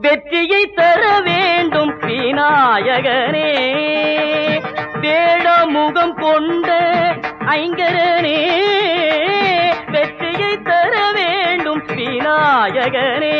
வெற்றியை தர வேண்டும் விநாயகனே வேடமுகம் கொண்ட ஐங்கரனே வெற்றியை தர வேண்டும் விநாயகனே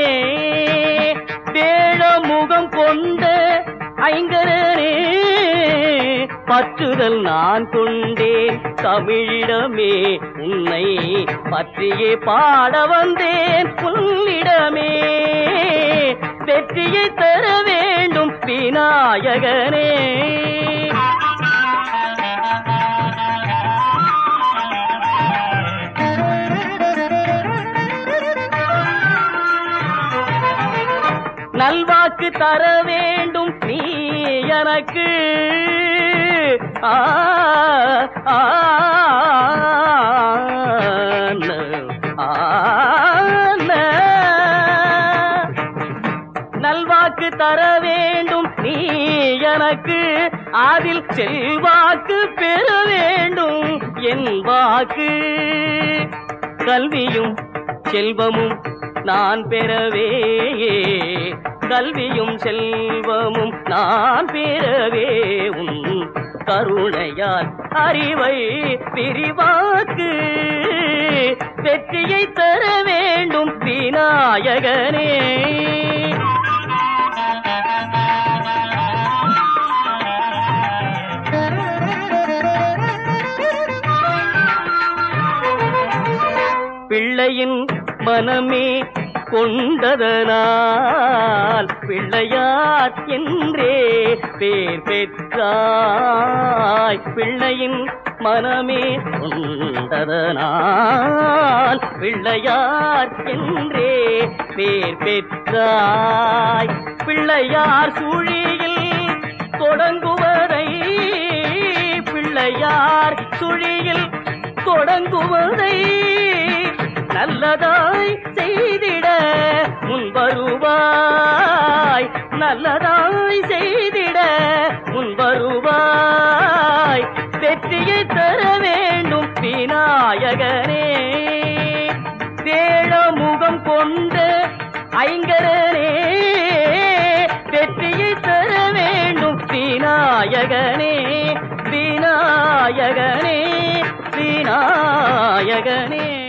வேடமுகம் கொண்ட ஐங்கரனே பற்றுதல் நான் கொண்டேன் தமிழிடமே உன்னை பற்றியே பாட வந்தேன் உன்னிடமே வெற்றியை தர வேண்டும் விநாயகனே நல்வாக்கு தர வேண்டும் நீ எனக்கு ஆ, ஆ, ந, ஆ, ந. நல்வாக்கு தர வேண்டும் நீ எனக்கு அதில் செல்வாக்கு பெற வேண்டும் என் வாக்கு கல்வியும் செல்வமும் நான் பெறவே கல்வியும் செல்வமும் நான் பெறவே உன் கருணையால் அறிவை விரிவாக்கு வெற்றியை தர வேண்டும் விநாயகனே பிள்ளையின் மனமே கொண்டதனால் பிள்ளையார் என்றே பேர் பெற்றாய் பிள்ளையின் மனமே கொண்டதனால் பிள்ளையார் என்றே பேர் பெற்றாய் பிள்ளையார் சுழியில் தொடங்குவதை பிள்ளையார் சுழியில் தொடங்குவதை நல்லதாய் செய்திட முன் வருவாய் நல்லதாய் செய்திட முன் வருவாய் வெற்றியை தர வேண்டும் விநாயகனே வேழமுகம் கொண்ட ஐங்கரனே வெற்றியை தர வேண்டும் விநாயகனே விநாயகனே விநாயகனே